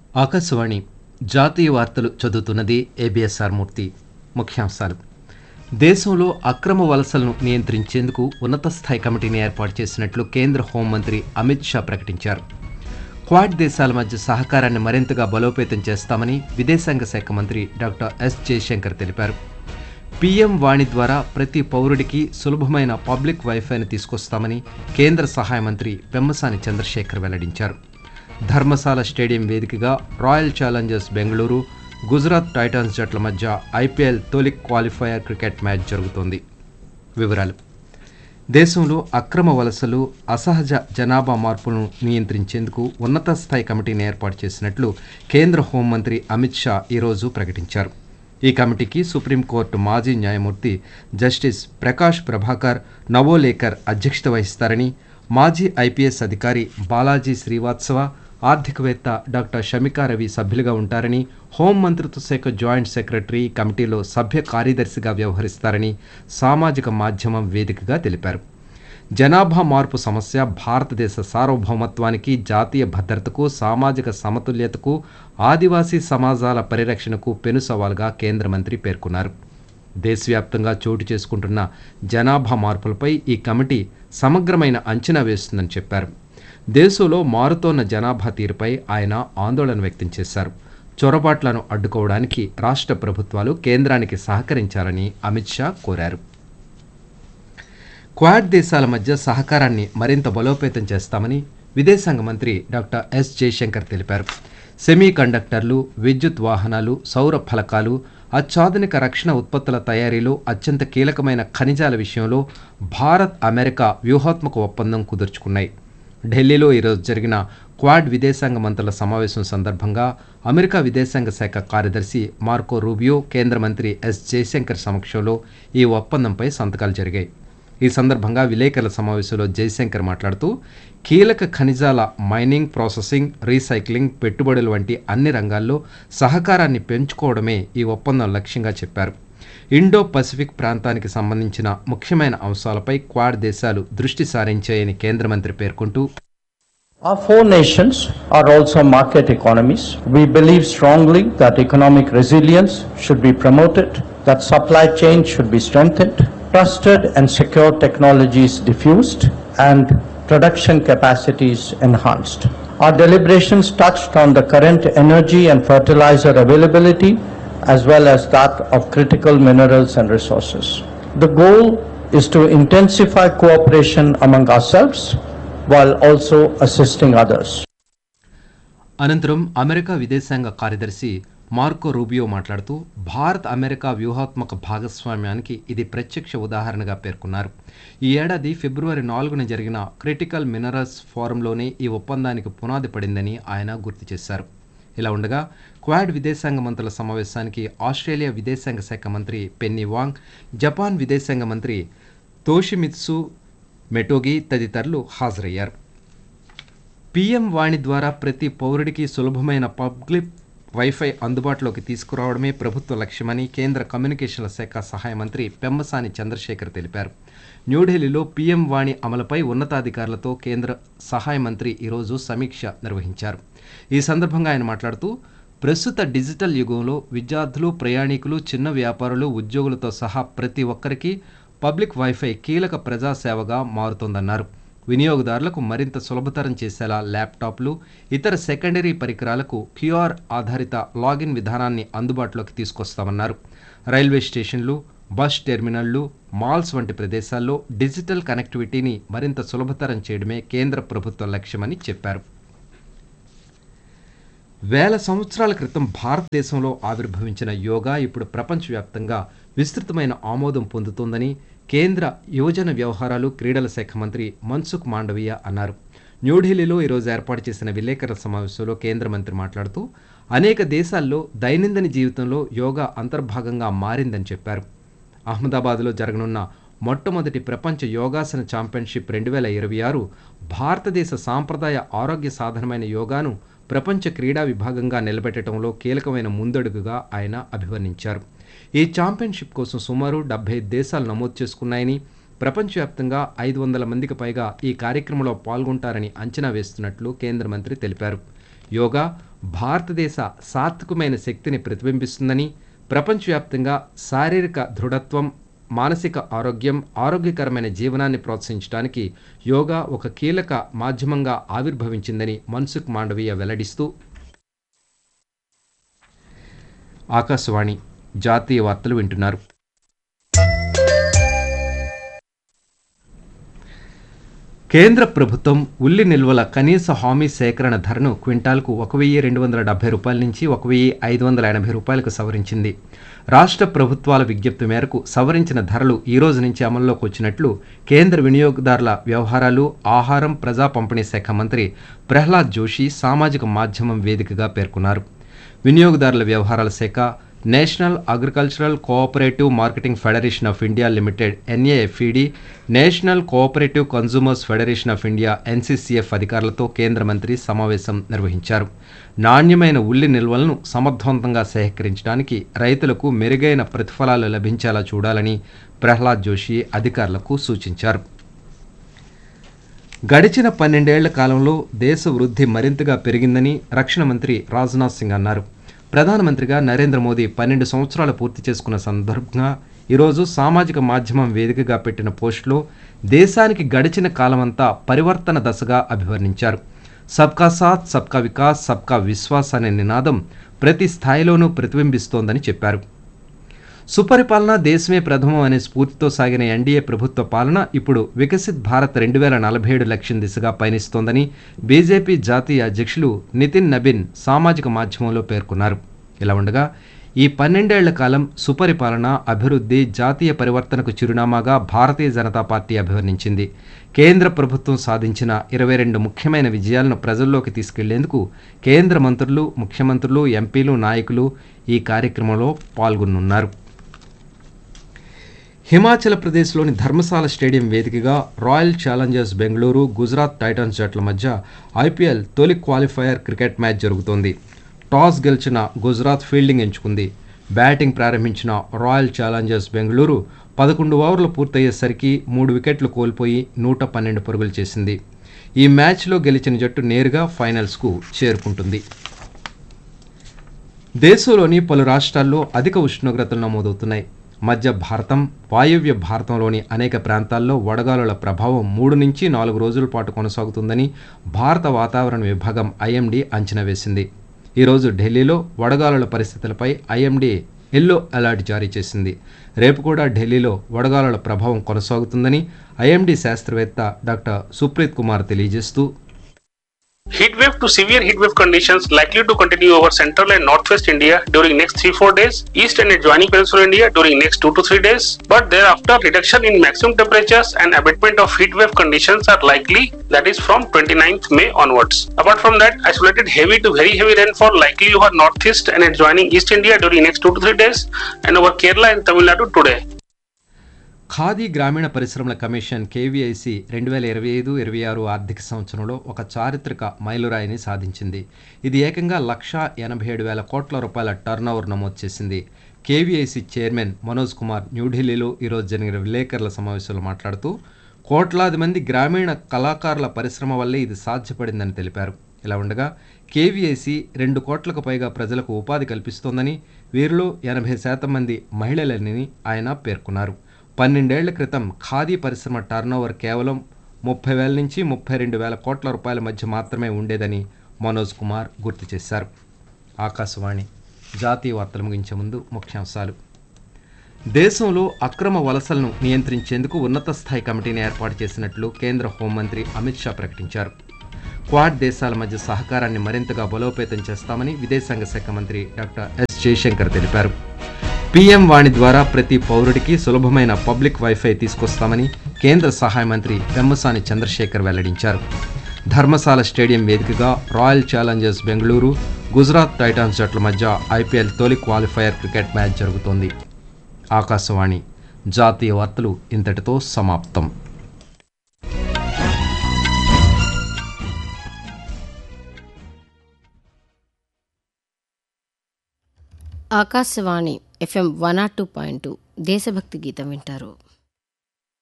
ఆకాశవాణి జాతీయ వార్తలు చదువుతున్నది ఏబిఎస్ఆర్ మూర్తి ముఖ్యాంశాలు దేశంలో అక్రమ వలసలను నియంత్రించేందుకు ఉన్నత స్థాయి కమిటీని ఏర్పాటు చేసినట్లు కేంద్ర హోంమంత్రి అమిత్ షా ప్రకటించారు క్వాడ్ దేశాల మధ్య సహకారాన్ని మరింతగా బలోపేతం చేస్తామని విదేశాంగ శాఖ మంత్రి డాక్టర్ ఎస్ జయశంకర్ తెలిపారు పీఎం వాణి ద్వారా ప్రతి పౌరుడికి సులభమైన పబ్లిక్ వైఫైని తీసుకొస్తామని కేంద్ర సహాయ మంత్రి పెమ్మసాని చంద్రశేఖర్ వెల్లడించారు ధర్మశాల స్టేడియం వేదికగా Royal Challengers Bengaluru Gujarat Titans జట్ల మధ్య ఐపీఎల్ తొలి క్వాలిఫైయర్ క్రికెట్ మ్యాచ్ జరుగుతోంది వివరాలు దేశంలో అక్రమ వలసలు అసహజ జనాభా మార్పులను నియంత్రించేందుకు ఉన్నత స్థాయి కమిటీని ఏర్పాటు చేసినట్లు కేంద్ర హోంమంత్రి అమిత్ షా ఈరోజు ప్రకటించారు ఈ కమిటీకి సుప్రీంకోర్టు మాజీ న్యాయమూర్తి జస్టిస్ ప్రకాష్ ప్రభాకర్ నవోలేకర్ అధ్యక్షత వహిస్తారని మాజీ ఐపీఎస్ అధికారి బాలాజీ శ్రీవాత్సవ ఆర్థికవేత్త డాక్టర్ షమికా రవి సభ్యులుగా ఉంటారని హోం మంత్రిత్వ శాఖ జాయింట్ సెక్రటరీ ఈ కమిటీలో సభ్య కార్యదర్శిగా వ్యవహరిస్తారని సామాజిక మాధ్యమం వేదికగా తెలిపారు జనాభా మార్పు సమస్య భారతదేశ సార్వభౌమత్వానికి జాతీయ భద్రతకు సామాజిక సమతుల్యతకు ఆదివాసీ సమాజాల పరిరక్షణకు పెను సవాల్గా కేంద్ర మంత్రి పేర్కొన్నారు దేశవ్యాప్తంగా చోటు చేసుకుంటున్న జనాభా మార్పులపై ఈ కమిటీ సమగ్రమైన అంచనా వేస్తుందని చెప్పారు దేశంలో మారుతోన్న జనాభా తీరుపై ఆయన ఆందోళన వ్యక్తం చేశారు చొరబాట్లను అడ్డుకోవడానికి రాష్ట్ర ప్రభుత్వాలు కేంద్రానికి సహకరించాలని అమిత్ షా కోరారు క్వాడ్ దేశాల మధ్య సహకారాన్ని మరింత బలోపేతం చేస్తామని విదేశాంగ మంత్రి డాక్టర్ ఎస్ జయశంకర్ తెలిపారు సెమీ కండక్టర్లు విద్యుత్ వాహనాలు సౌర ఫలకాలు అత్యాధునిక రక్షణ ఉత్పత్తుల తయారీలో అత్యంత కీలకమైన ఖనిజాల విషయంలో భారత్ అమెరికా వ్యూహాత్మక ఒప్పందం కుదుర్చుకున్నాయి ఢిల్లీలో ఈరోజు జరిగిన క్వాడ్ విదేశాంగ మంత్రుల సమావేశం సందర్భంగా అమెరికా విదేశాంగ శాఖ కార్యదర్శి మార్కో రూబియో కేంద్ర మంత్రి ఎస్ జయశంకర్ సమక్షంలో ఈ ఒప్పందంపై సంతకాలు జరిగాయి ఈ సందర్భంగా విలేకరుల సమావేశంలో జయశంకర్ మాట్లాడుతూ కీలక ఖనిజాల మైనింగ్ ప్రాసెసింగ్ రీసైక్లింగ్ పెట్టుబడులు వంటి అన్ని రంగాల్లో సహకారాన్ని పెంచుకోవడమే ఈ ఒప్పందం లక్ష్యంగా చెప్పారు ఇండో పసిఫిక్ ప్రాంతానికి సంబంధించిన ముఖ్యమైన అంశాలపై క్వాడ్ దేశాలు దృష్టి సారించాయని కేంద్ర మంత్రి పేర్కొంటూ Our four nations are also market economies. We believe strongly that economic resilience should be promoted, that supply chains should be strengthened, trusted and secure technologies diffused, and production capacities enhanced. Our deliberations touched on the current energy and fertilizer availability as well as that of critical minerals and resources. The goal is to intensify cooperation among ourselves while also assisting others. అనంతరం America విదేశాంగ కార్యదర్శి Marco Rubio మాట్లాడుతూ Bharat America వ్యూహాత్మక భాగస్వామ్యానికి ఇది ప్రత్యక్ష ఉదాహరణగా పేర్కొన్నారు ఈ ఏడాది ఫిబ్రవరి నాలుగున జరిగిన క్రిటికల్ మినరల్స్ ఫోరంలోనే ఈ ఒప్పందానికి పునాది పడిందని ఆయన గుర్తు చేశారు ఇలా ఉండగా క్వాడ్ విదేశాంగ మంత్రుల సమావేశానికి ఆస్ట్రేలియా విదేశాంగ శాఖ మంత్రి పెన్నీ వాంగ్ జపాన్ విదేశాంగ మంత్రి తోషిమిత్సు మెటోగి తదితరులు హాజరయ్యారు పీఎం వాణి ద్వారా ప్రతి పౌరుడికి సులభమైన పబ్లిక్ వైఫై అందుబాటులోకి తీసుకురావడమే ప్రభుత్వ లక్ష్యమని కేంద్ర కమ్యూనికేషన్ల శాఖ సహాయ మంత్రి పెమ్మసాని చంద్రశేఖర్ తెలిపారు న్యూఢిల్లీలో పీఎం వాణి అమలుపై ఉన్నతాధికారులతో కేంద్ర సహాయ మంత్రి ఈరోజు సమీక్ష నిర్వహించారు ఈ సందర్భంగా ఆయన మాట్లాడుతూ ప్రస్తుత డిజిటల్ యుగంలో విద్యార్థులు ప్రయాణికులు చిన్న వ్యాపారులు ఉద్యోగులతో సహా ప్రతి ఒక్కరికి పబ్లిక్ వైఫై కీలక ప్రజాసేవగా మారుతోందన్నారు వినియోగదారులకు మరింత సులభతరం చేసేలా ల్యాప్టాప్లు ఇతర సెకండరీ పరికరాలకు క్యూఆర్ ఆధారిత లాగిన్ విధానాన్ని అందుబాటులోకి తీసుకొస్తామన్నారు రైల్వే స్టేషన్లు బస్ టెర్మినళ్లు మాల్స్ వంటి ప్రదేశాల్లో డిజిటల్ కనెక్టివిటీని మరింత సులభతరం చేయడమే కేంద్ర ప్రభుత్వ లక్ష్యమని చెప్పారు వేల సంవత్సరాల క్రితం భారతదేశంలో ఆవిర్భవించిన యోగా ఇప్పుడు ప్రపంచవ్యాప్తంగా విస్తృతమైన ఆమోదం పొందుతోందని కేంద్ర యువజన వ్యవహారాలు క్రీడల శాఖ మంత్రి మన్సుఖ్ మాండవీయ అన్నారు న్యూఢిల్లీలో ఈరోజు ఏర్పాటు చేసిన విలేకరుల సమావేశంలో కేంద్ర మంత్రి మాట్లాడుతూ అనేక దేశాల్లో దైనందిన జీవితంలో యోగా అంతర్భాగంగా మారిందని చెప్పారు అహ్మదాబాద్లో జరగనున్న మొట్టమొదటి ప్రపంచ యోగాసన ఛాంపియన్షిప్ రెండు వేల ఇరవై ఆరు భారతదేశ సాంప్రదాయ ఆరోగ్య సాధనమైన యోగాను ప్రపంచ క్రీడా విభాగంగా నిలబెట్టడంలో కీలకమైన ముందడుగుగా ఆయన అభివర్ణించారు ఈ ఛాంపియన్షిప్ కోసం సుమారు డెబ్బై దేశాలు నమోదు చేసుకున్నాయని ప్రపంచవ్యాప్తంగా ఐదు వందల మందికి పైగా ఈ కార్యక్రమంలో పాల్గొంటారని అంచనా వేస్తున్నట్లు కేంద్ర మంత్రి తెలిపారు యోగా భారతదేశ సాత్వికమైన శక్తిని ప్రతిబింబిస్తుందని ప్రపంచవ్యాప్తంగా శారీరక దృఢత్వం మానసిక ఆరోగ్యం ఆరోగ్యకరమైన జీవనాన్ని ప్రోత్సహించడానికి యోగా ఒక కీలక మాధ్యమంగా ఆవిర్భవించిందని మన్సుఖ్ మాండవీయ వెల్లడిస్తూ ఆకాశవాణి జాతీయ వార్తలు వింటున్నారు కేంద్ర ప్రభుత్వం ఉల్లి నిల్వల కనీస హామీ సేకరణ ధరను క్వింటాల్కు ఒక వెయ్యి రెండు వందల డెబ్బై రూపాయల నుంచి ఒక వెయ్యి ఐదు వందల ఎనభై రూపాయలకు సవరించింది రాష్ట్ర ప్రభుత్వాల విజ్ఞప్తి మేరకు సవరించిన ధరలు ఈ రోజు నుంచి అమల్లోకి వచ్చినట్లు కేంద్ర వినియోగదారుల వ్యవహారాలు ఆహారం ప్రజా పంపిణీ శాఖ మంత్రి ప్రహ్లాద్ జోషి సామాజిక మాధ్యమం వేదికగా పేర్కొన్నారు వినియోగదారుల వ్యవహారాల శాఖ national agricultural cooperative marketing federation of India limited NAFED national cooperative consumers federation of India NCCF అధికారులతో కేంద్ర మంత్రి సమావేశం నిర్వహించారు నాణ్యమైన ఉల్లి నిల్వలను సమర్థవంతంగా సేకరించడానికి రైతులకు మెరుగైన ప్రతిఫలాలు లభించేలా చూడాలని ప్రహ్లాద్ జోషి అధికారులకు సూచించారు గడిచిన పన్నెండేళ్ల కాలంలో దేశ వృద్ధి మరింతగా పెరిగిందని రక్షణ మంత్రి రాజ్నాథ్ సింగ్ అన్నారు ప్రధానమంత్రిగా నరేంద్ర మోదీ పన్నెండు సంవత్సరాలు పూర్తి చేసుకున్న సందర్భంగా ఈరోజు సామాజిక మాధ్యమం వేదికగా పెట్టిన పోస్టులో దేశానికి గడిచిన కాలమంతా పరివర్తన దశగా అభివర్ణించారు సబ్కా సాత్ సబ్కా వికాస్ సబ్కా విశ్వాస్ అనే నినాదం ప్రతి స్థాయిలోనూ ప్రతిబింబిస్తోందని చెప్పారు సుపరిపాలన దేశమే ప్రథమం అనే స్ఫూర్తితో సాగిన ఎన్డీఏ ప్రభుత్వ పాలన ఇప్పుడు వికసిత్ భారత్ రెండు వేల నలభై ఏడు లక్ష్యం దిశగా పయనిస్తోందని బీజేపీ జాతీయ అధ్యక్షులు నితిన్ నబిన్ సామాజిక మాధ్యమంలో పేర్కొన్నారు ఇలా ఉండగా ఈ పన్నెండేళ్ల కాలం సుపరిపాలన అభివృద్ధి జాతీయ పరివర్తనకు చిరునామాగా భారతీయ జనతా పార్టీ అభివర్ణించింది కేంద్ర ప్రభుత్వం సాధించిన ఇరవై రెండు ముఖ్యమైన విజయాలను ప్రజల్లోకి తీసుకెళ్లేందుకు కేంద్ర మంత్రులు ముఖ్యమంత్రులు ఎంపీలు నాయకులు ఈ కార్యక్రమంలో పాల్గొనున్నారు హిమాచల్ ప్రదేశ్లోని ధర్మశాల స్టేడియం వేదికగా Royal Challengers Bengaluru Gujarat Titans జట్ల మధ్య ఐపీఎల్ తొలి క్వాలిఫైయర్ క్రికెట్ మ్యాచ్ జరుగుతోంది టాస్ గెలిచిన గుజరాత్ ఫీల్డింగ్ ఎంచుకుంది బ్యాటింగ్ ప్రారంభించిన రాయల్ ఛాలెంజర్స్ బెంగళూరు పదకొండు ఓవర్లు పూర్తయ్యేసరికి మూడు వికెట్లు కోల్పోయి నూట పన్నెండు పరుగులు చేసింది ఈ మ్యాచ్లో గెలిచిన జట్టు నేరుగా ఫైనల్స్కు చేరుకుంటుంది దేశంలోని పలు రాష్ట్రాల్లో అధిక ఉష్ణోగ్రతలు నమోదవుతున్నాయి మధ్య భారతం వాయువ్య భారతంలోని అనేక ప్రాంతాల్లో వడగాలుల ప్రభావం మూడు నుంచి నాలుగు రోజుల పాటు కొనసాగుతుందని భారత వాతావరణ విభాగం ఐఎండీ అంచనా వేసింది ఈరోజు ఢిల్లీలో వడగాలుల పరిస్థితులపై ఐఎండీ ఎల్లో అలర్ట్ జారీ చేసింది రేపు కూడా ఢిల్లీలో వడగాలుల ప్రభావం కొనసాగుతుందని ఐఎండీ శాస్త్రవేత్త డాక్టర్ సుప్రీత్ కుమార్ తెలియజేస్తూ Heat wave to severe heat wave conditions likely to continue over central and northwest India during next 3-4 days, east and adjoining peninsular India during next 2 to 3 days. But thereafter, reduction in maximum temperatures and abatement of heat wave conditions are likely, that is from 29th May onwards. Apart from that, isolated heavy to very heavy rainfall likely over northeast and adjoining east India during next 2 to 3 days and over Kerala and Tamil Nadu today. Khadi గ్రామీణ పరిశ్రమల commission KVIC రెండు వేల ఇరవై ఐదు ఇరవై ఆరు ఆర్థిక సంవత్సరంలో ఒక చారిత్రక మైలురాయిని సాధించింది ఇది ఏకంగా లక్ష ఎనభై ఏడు వేల కోట్ల రూపాయల టర్నోవర్ నమోదు చేసింది కేవీఐసి చైర్మన్ మనోజ్ కుమార్ న్యూఢిల్లీలో ఈరోజు జరిగిన విలేకరుల సమావేశంలో మాట్లాడుతూ కోట్లాది మంది గ్రామీణ కళాకారుల పరిశ్రమ వల్లే ఇది సాధ్యపడిందని తెలిపారు ఇలా ఉండగా కేవీఐసి రెండు కోట్లకు పైగా ప్రజలకు ఉపాధి కల్పిస్తోందని వీరిలో ఎనభై శాతం మంది మహిళలని ఆయన పేర్కొన్నారు పన్నెండేళ్ల క్రితం ఖాదీ పరిశ్రమ టర్నోవర్ కేవలం ముప్పై వేల నుంచి ముప్పై రెండు వేల కోట్ల రూపాయల మధ్య మాత్రమే ఉండేదని మనోజ్ కుమార్ గుర్తు చేశారు ఆకాశవాణి జాతీయ వార్తలు ముగించే ముందు ముఖ్యాంశాలు దేశంలో అక్రమ వలసలను నియంత్రించేందుకు ఉన్నత స్థాయి కమిటీని ఏర్పాటు చేసినట్లు కేంద్ర హోంమంత్రి అమిత్ షా ప్రకటించారు క్వాడ్ దేశాల మధ్య సహకారాన్ని మరింతగా బలోపేతం చేస్తామని విదేశాంగ శాఖ మంత్రి డాక్టర్ ఎస్ జయశంకర్ తెలిపారు పీఎం వాణి ద్వారా ప్రతి పౌరుడికి సులభమైన పబ్లిక్ వైఫై తీసుకొస్తామని కేంద్ర సహాయ మంత్రి పెమ్మసాని చంద్రశేఖర్ వెల్లడించారు ధర్మశాల స్టేడియం వేదికగా Royal Challengers Bengaluru Gujarat Titans జట్ల మధ్య ఐపీఎల్ తొలి క్వాలిఫైయర్ క్రికెట్ మ్యాచ్ జరుగుతోంది ఆకాశవాణి జాతీయ వార్తలు ఇంతటితో సమాప్తం Akashvani FM one R two point two దేశభక్తి గీతం వింటారు